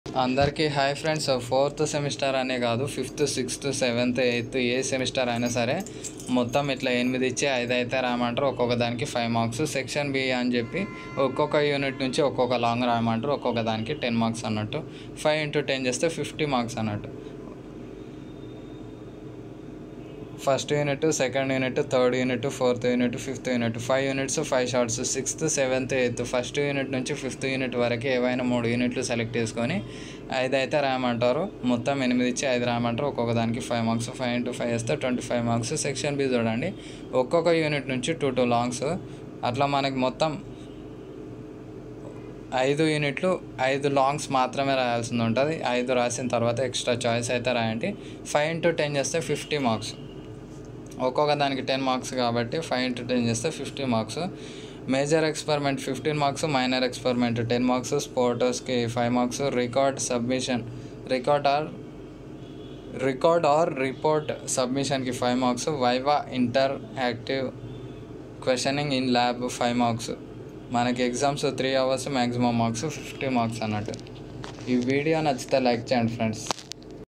అందరికీ hi friends fourth semester అనే కాదు ఫిఫ్త్ సిక్స్త్ సెవెంత్ ఎయిత్ ఏ సెమిస్టర్ అయినా సరే మొత్తం ఇట్లా ఎనిమిది ఇచ్చి ఐదు అయితే రాయమంటారు ఒక్కొక్క దానికి ఫైవ్ మార్క్స్ సెక్షన్ బి అని చెప్పి ఒక్కొక్క యూనిట్ నుంచి ఒక్కొక్క లాంగ్ రాయమంటారు ఒక్కొక్క దానికి టెన్ మార్క్స్ అన్నట్టు ఫైవ్ ఇంటూ టెన్ చేస్తే ఫిఫ్టీ మార్క్స్ అన్నట్టు first unit second unit third unit fourth unit fifth unit five units five shorts sixth seventh eighth first unit నుంచి ఫిఫ్త్ యూనిట్ వరకు ఏవైనా మూడు యూనిట్లు సెలెక్ట్ చేసుకొని ఐదు అయితే రాయమంటారు మొత్తం ఎనిమిది ఇచ్చి ఐదు రాయమంటారు ఒక్కొక్క దానికి five marks five into five వేస్తే twenty five marks section B చూడండి ఒక్కొక్క యూనిట్ నుంచి టూ టూ లాంగ్స్ అట్లా మనకి మొత్తం ఐదు యూనిట్లు ఐదు లాంగ్స్ మాత్రమే రాయాల్సి ఉంటుంది ఐదు రాసిన తర్వాత ఎక్స్ట్రా చాయిస్ అయితే రాయండి ఫైవ్ ఇంటూ టెన్ చేస్తే ఫిఫ్టీ మార్క్స్ ఒక్కొక్క దానికి టెన్ మార్క్స్ కాబట్టి ఫైవ్ ఇంటూ టెన్ చేస్తే fifty marks major experiment fifteen marks minor experiment ten marks స్పోర్టర్స్కి five marks record submission record or record or report సబ్మిషన్కి five marks viva interactive questioning in lab five marks మనకి exams three hours maximum marks fifty marks అన్నట్టు ఈ video నచ్చితే like చేయండి friends